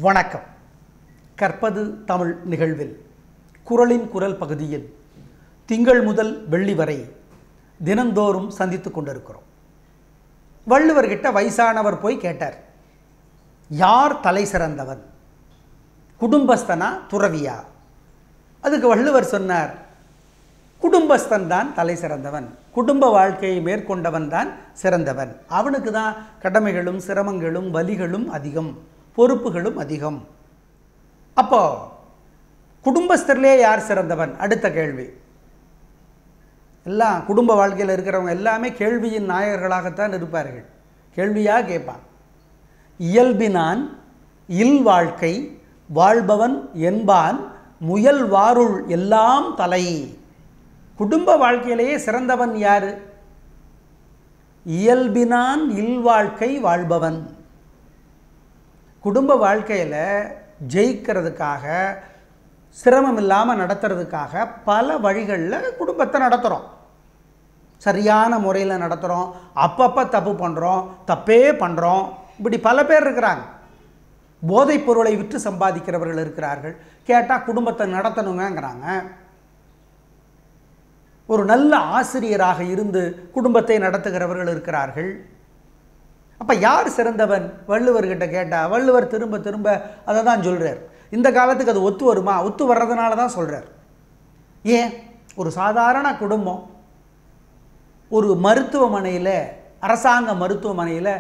வணக்கம் கற்பது தமிழ் நிகழ்வில் குரலின் குரல் பகுதியில் திங்கள் முதல் வெள்ளி வரை தினந்தோறும் சந்தித்து கொண்டிருக்கிறோம் வள்ளுவர்கிட்ட வயசானவர் போய் கேட்டார் யார் தலை சிறந்தவன் குடும்பஸ்தனா துறவியா அதுக்கு வள்ளுவர் சொன்னார் குடும்பஸ்தன் தான் தலை சிறந்தவன் குடும்ப வாழ்க்கையை மேற்கொண்டவன் தான் சிறந்தவன் அவனுக்கு தான் கடமைகளும் சிரமங்களும் வலிகளும் அதிகம் பொறுப்புகளும் அதிகம் அப்போ குடும்பஸ்தர்லே யார் சிறந்தவன் அடுத்த கேள்வி எல்லாம் குடும்ப வாழ்க்கையில் இருக்கிறவங்க எல்லாமே கேள்வியின் நாயகர்களாகத்தான் இருப்பார்கள் கேள்வியாக கேட்பான் இயல்பினான் இல் வாழ்க்கை வாழ்பவன் என்பான் முயல் வாருள் எல்லாம் தலை குடும்ப வாழ்க்கையிலேயே சிறந்தவன் யாரு இயல்பினான் இல்வாழ்க்கை வாழ்பவன் குடும்ப வாழ்க்கையில் ஜெயிக்கிறதுக்காக சிரமம் இல்லாமல் நடத்துறதுக்காக பல வழிகளில் குடும்பத்தை நடத்துகிறோம் சரியான முறையில் நடத்துகிறோம் அப்பப்போ தப்பு பண்ணுறோம் தப்பே பண்ணுறோம் இப்படி பல பேர் இருக்கிறாங்க போதைப் பொருளை விற்று சம்பாதிக்கிறவர்கள் இருக்கிறார்கள் கேட்டால் குடும்பத்தை நடத்தணுங்கங்கிறாங்க ஒரு நல்ல ஆசிரியராக இருந்து குடும்பத்தை நடத்துகிறவர்கள் இருக்கிறார்கள் அப்போ யார் சிறந்தவன் வள்ளுவர்கிட்ட கேட்டால் வள்ளுவர் திரும்ப திரும்ப அதை தான் சொல்கிறார் இந்த காலத்துக்கு அது ஒத்து வருமா ஒத்து வர்றதுனால தான் சொல்கிறார் ஏன் ஒரு சாதாரண குடும்பம் ஒரு மருத்துவமனையில் அரசாங்க மருத்துவமனையில்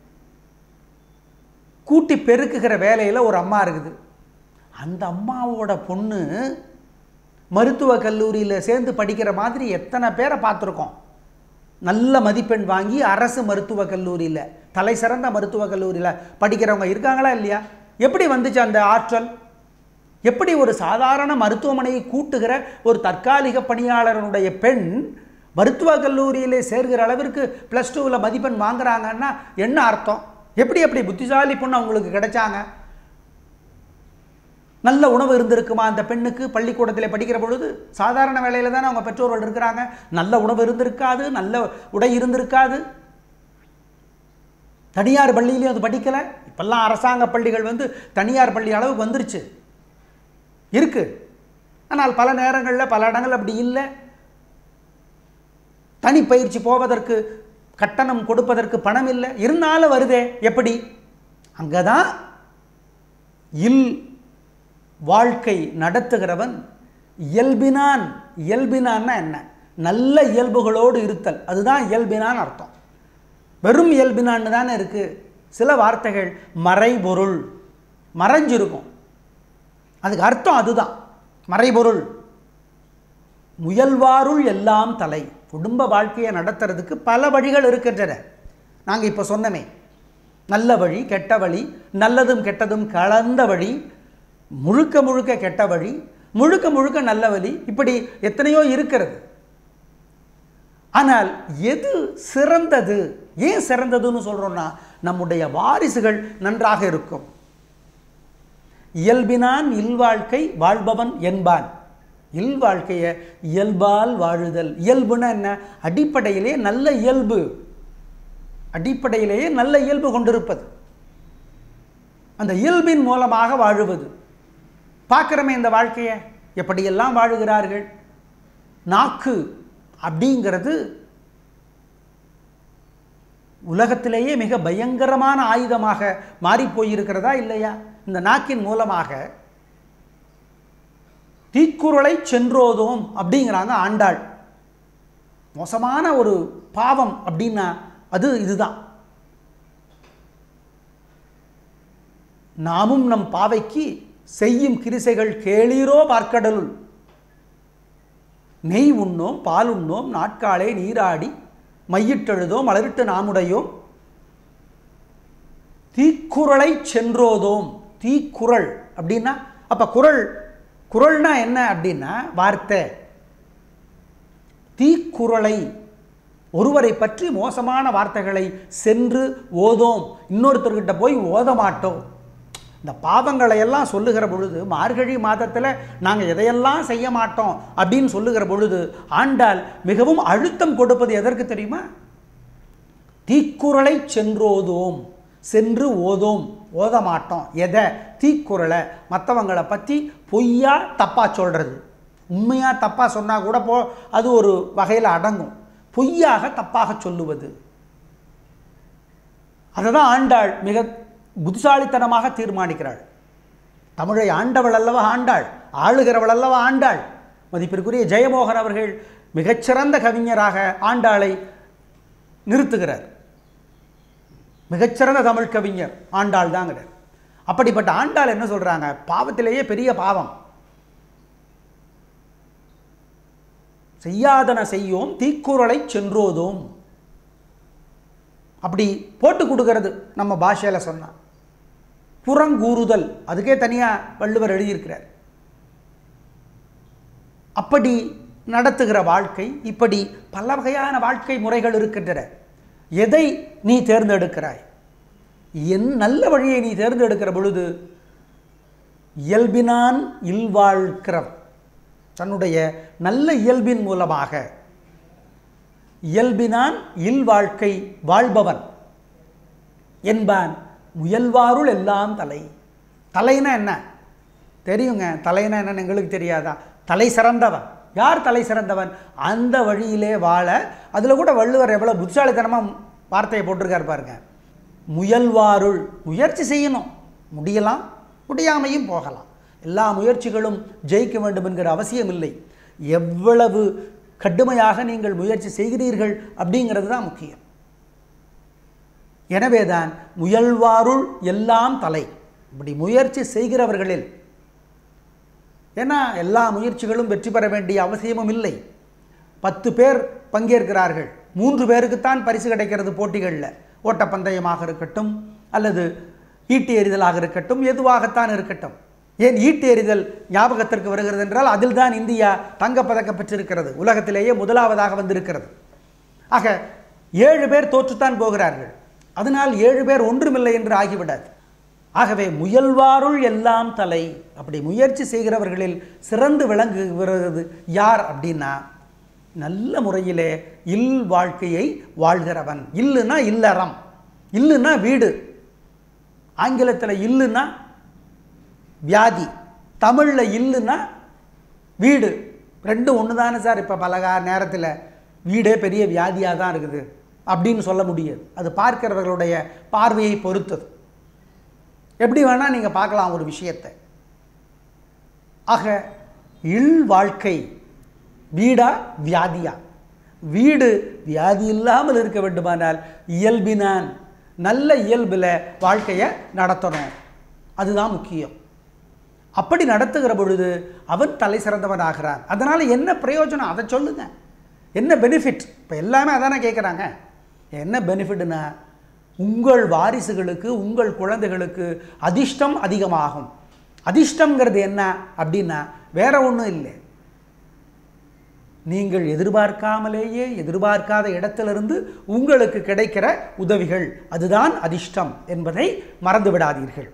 கூட்டி பெருக்குகிற வேலையில் ஒரு அம்மா இருக்குது அந்த அம்மாவோட பொண்ணு மருத்துவக் கல்லூரியில் சேர்ந்து படிக்கிற மாதிரி எத்தனை பேரை பார்த்துருக்கோம் நல்ல மதிப்பெண் வாங்கி அரசு மருத்துவக் கல்லூரியில் தலை சிறந்த மருத்துவக் கல்லூரியில் படிக்கிறவங்க இருக்காங்களா இல்லையா எப்படி வந்துச்சு அந்த ஆற்றல் எப்படி ஒரு சாதாரண மருத்துவமனையை கூட்டுகிற ஒரு தற்காலிக பணியாளருடைய பெண் மருத்துவக் கல்லூரியிலே சேர்கிற அளவிற்கு ப்ளஸ் டூவில் மதிப்பெண் வாங்குறாங்கன்னா என்ன அர்த்தம் எப்படி எப்படி புத்திசாலி பொண்ணு அவங்களுக்கு கிடைச்சாங்க நல்ல உணவு இருந்திருக்குமா அந்த பெண்ணுக்கு பள்ளிக்கூடத்தில் படிக்கிற பொழுது சாதாரண வேலையில் தானே அவங்க பெற்றோர்கள் இருக்கிறாங்க நல்ல உணவு இருந்திருக்காது நல்ல உடை இருந்திருக்காது தனியார் பள்ளியிலையும் அது படிக்கலை இப்பெல்லாம் அரசாங்க பள்ளிகள் வந்து தனியார் பள்ளி அளவுக்கு வந்துருச்சு இருக்கு ஆனால் பல நேரங்களில் பல இடங்கள் அப்படி இல்லை தனி பயிற்சி போவதற்கு கட்டணம் கொடுப்பதற்கு பணம் இல்லை இருந்தாலும் வருதே எப்படி அங்கே தான் இல் வாழ்க்கை நடத்துகிறவன் இயல்பினான் இயல்பினான்னா என்ன நல்ல இயல்புகளோடு இருத்தல் அதுதான் இயல்பினான் அர்த்தம் வெறும் இயல்பினான்னு தானே இருக்குது சில வார்த்தைகள் மறைபொருள் மறைஞ்சிருக்கும் அதுக்கு அர்த்தம் அதுதான் மறைபொருள் முயல்வாருள் எல்லாம் தலை குடும்ப வாழ்க்கையை நடத்துறதுக்கு பல வழிகள் இருக்கின்றன நாங்கள் இப்போ சொன்னமே நல்ல வழி கெட்ட வழி நல்லதும் கெட்டதும் கலந்த வழி முழுக்க முழுக்க கெட்ட வழி முழுக்க முழுக்க நல்ல வழி இப்படி எத்தனையோ இருக்கிறது ஆனால் எது சிறந்தது ஏன் சிறந்ததுன்னு சொல்கிறோன்னா நம்முடைய வாரிசுகள் நன்றாக இருக்கும் இயல்பினான் இல்வாழ்க்கை வாழ்பவன் என்பான் இல்வாழ்க்கையை இயல்பால் வாழுதல் இயல்புனா என்ன அடிப்படையிலே நல்ல இயல்பு அடிப்படையிலேயே நல்ல இயல்பு கொண்டிருப்பது அந்த இயல்பின் மூலமாக வாழுவது பார்க்குறமே இந்த வாழ்க்கையை எப்படியெல்லாம் வாழுகிறார்கள் நாக்கு அப்படிங்கிறது உலகத்திலேயே மிக பயங்கரமான ஆயுதமாக மாறி போயிருக்கிறதா இல்லையா இந்த நாக்கின் மூலமாக தீக்குறளை சென்றோதோம் அப்படிங்கிறாங்க ஆண்டாள் மோசமான ஒரு பாவம் அப்படின்னா அது இதுதான் நாமும் நம் பாவைக்கு செய்யும் கிரிசைகள் கேளீரோ பார்க்கடலுள் நெய் உண்ணோம் பால் உண்ணோம் நாட்காலே நீராடி மையிட்டெழுதோம் மலரிட்டு நாமுடையோம் தீக்குறளை சென்றோதோம் தீக்குறள் அப்படின்னா அப்போ குரல் குரல்னா என்ன அப்படின்னா வார்த்தை தீக்குறளை ஒருவரை பற்றி மோசமான வார்த்தைகளை சென்று ஓதோம் இன்னொருத்தர்கிட்ட போய் ஓத மாட்டோம் இந்த பாவங்களை எல்லாம் சொல்லுகிற பொழுது மார்கழி மாதத்தில் நாங்கள் எதையெல்லாம் செய்ய மாட்டோம் அப்படின்னு சொல்லுகிற பொழுது ஆண்டாள் மிகவும் அழுத்தம் கொடுப்பது எதற்கு தெரியுமா தீக்குறளை சென்றோதோம் சென்று ஓதோம் ஓத மாட்டோம் எதை தீக்குறளை மற்றவங்களை பற்றி பொய்யா தப்பாக சொல்கிறது உண்மையாக தப்பாக சொன்னால் கூட போ அது ஒரு வகையில் அடங்கும் பொய்யாக தப்பாக சொல்லுவது அதை தான் ஆண்டாள் மிக புத்திசாலித்தனமாக தீர்மானிக்கிறாள் தமிழை ஆண்டவள் அல்லவா ஆண்டாள் ஆளுகிறவள் அல்லவா ஆண்டாள் மதிப்பிற்குரிய ஜெயமோகன் அவர்கள் மிகச்சிறந்த கவிஞராக ஆண்டாளை நிறுத்துகிறார் மிகச்சிறந்த தமிழ் கவிஞர் ஆண்டாள் தாங்கிறார் அப்படிப்பட்ட ஆண்டாள் என்ன சொல்றாங்க பாவத்திலேயே பெரிய பாவம் செய்யாதன செய்யோம் தீக்குறளை சென்றோதோம் அப்படி போட்டு கொடுக்கறது நம்ம பாஷையில் சொன்னா புறங்கூறுதல் அதுக்கே தனியாக வள்ளுவர் எழுதியிருக்கிறார் அப்படி நடத்துகிற வாழ்க்கை இப்படி பல வகையான வாழ்க்கை முறைகள் இருக்கின்றன எதை நீ தேர்ந்தெடுக்கிறாய் என் நல்ல வழியை நீ தேர்ந்தெடுக்கிற பொழுது இயல்பினான் இல்வாழ்க்கிறவன் தன்னுடைய நல்ல இயல்பின் மூலமாக இயல்பினான் இல்வாழ்க்கை வாழ்பவன் என்பான் முயல்வாருள் எல்லாம் தலை தலைனா என்ன தெரியுங்க தலைனா என்னன்னு எங்களுக்கு தெரியாதா தலை சிறந்தவன் யார் தலை சிறந்தவன் அந்த வழியிலே வாழ அதில் கூட வள்ளுவர் எவ்வளோ புத்திசாலித்தனமாக வார்த்தையை போட்டிருக்காரு பாருங்க முயல்வாருள் முயற்சி செய்யணும் முடியலாம் முடியாமையும் போகலாம் எல்லா முயற்சிகளும் ஜெயிக்க வேண்டும் என்கிற அவசியம் இல்லை எவ்வளவு கடுமையாக நீங்கள் முயற்சி செய்கிறீர்கள் அப்படிங்கிறது தான் முக்கியம் எனவேதான் முயல்வாருள் எல்லாம் தலை இப்படி முயற்சி செய்கிறவர்களில் ஏன்னா எல்லா முயற்சிகளும் வெற்றி பெற வேண்டிய அவசியமும் இல்லை பத்து பேர் பங்கேற்கிறார்கள் மூன்று பேருக்குத்தான் பரிசு கிடைக்கிறது போட்டிகளில் ஓட்டப்பந்தயமாக இருக்கட்டும் அல்லது ஈட்டி எறிதலாக இருக்கட்டும் எதுவாகத்தான் இருக்கட்டும் ஏன் ஈட்டி எறிதல் ஞாபகத்திற்கு வருகிறது என்றால் அதில் தான் இந்தியா தங்கப்பதக்கம் பெற்றிருக்கிறது உலகத்திலேயே முதலாவதாக வந்திருக்கிறது ஆக ஏழு பேர் தோற்றுத்தான் போகிறார்கள் அதனால் ஏழு பேர் ஒன்றுமில்லை என்று ஆகிவிடாது ஆகவே முயல்வாருள் எல்லாம் தலை அப்படி முயற்சி செய்கிறவர்களில் சிறந்து விளங்குகிறது யார் அப்படின்னா நல்ல முறையிலே இல் வாழ்க்கையை வாழ்கிறவன் இல்லுனா இல்லறம் இல்லுனா வீடு ஆங்கிலத்தில் இல்லுனா வியாதி தமிழில் இல்லுனா வீடு ரெண்டும் ஒன்று தானே சார் இப்போ பல கா நேரத்தில் வீடே பெரிய வியாதியாக தான் இருக்குது அப்படின்னு சொல்ல முடியாது அது பார்க்கிறவர்களுடைய பார்வையை பொறுத்தது எப்படி வேணால் நீங்கள் பார்க்கலாம் ஒரு விஷயத்தை ஆக இல் வாழ்க்கை வீடா வியாதியா வீடு வியாதி இல்லாமல் இருக்க வேண்டுமானால் இயல்பினான் நல்ல இயல்பில் வாழ்க்கையை நடத்தணும் அதுதான் முக்கியம் அப்படி நடத்துகிற பொழுது அவன் தலை சிறந்தவன் ஆகிறான் அதனால் என்ன பிரயோஜனம் அதை சொல்லுங்க என்ன பெனிஃபிட் இப்போ எல்லாமே அதானே கேட்குறாங்க என்ன பெனிஃபிட்னா உங்கள் வாரிசுகளுக்கு உங்கள் குழந்தைகளுக்கு அதிர்ஷ்டம் அதிகமாகும் அதிர்ஷ்டங்கிறது என்ன அப்படின்னா வேற ஒன்றும் இல்லை நீங்கள் எதிர்பார்க்காமலேயே எதிர்பார்க்காத இடத்திலிருந்து உங்களுக்கு கிடைக்கிற உதவிகள் அதுதான் அதிர்ஷ்டம் என்பதை மறந்து விடாதீர்கள்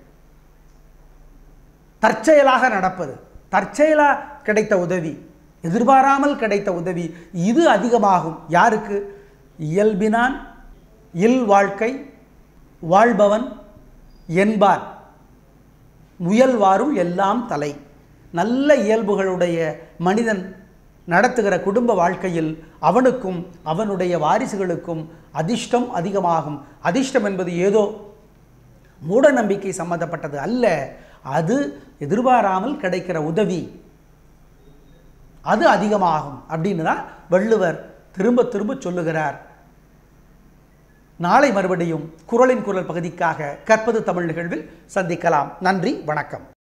தற்செயலாக நடப்பது தற்செயலாக கிடைத்த உதவி எதிர்பாராமல் கிடைத்த உதவி இது அதிகமாகும் யாருக்கு இயல்பினான் இல் வாழ்க்கை வாழ்பவன் என்பான் முயல்வாருள் எல்லாம் தலை நல்ல இயல்புகளுடைய மனிதன் நடத்துகிற குடும்ப வாழ்க்கையில் அவனுக்கும் அவனுடைய வாரிசுகளுக்கும் அதிர்ஷ்டம் அதிகமாகும் அதிர்ஷ்டம் என்பது ஏதோ மூட நம்பிக்கை சம்பந்தப்பட்டது அல்ல அது எதிர்பாராமல் கிடைக்கிற உதவி அது அதிகமாகும் அப்படின்னு தான் வள்ளுவர் திரும்ப திரும்ப சொல்லுகிறார் நாளை மறுபடியும் குரலின் குரல் பகுதிக்காக கற்பது தமிழ் நிகழ்வில் சந்திக்கலாம் நன்றி வணக்கம்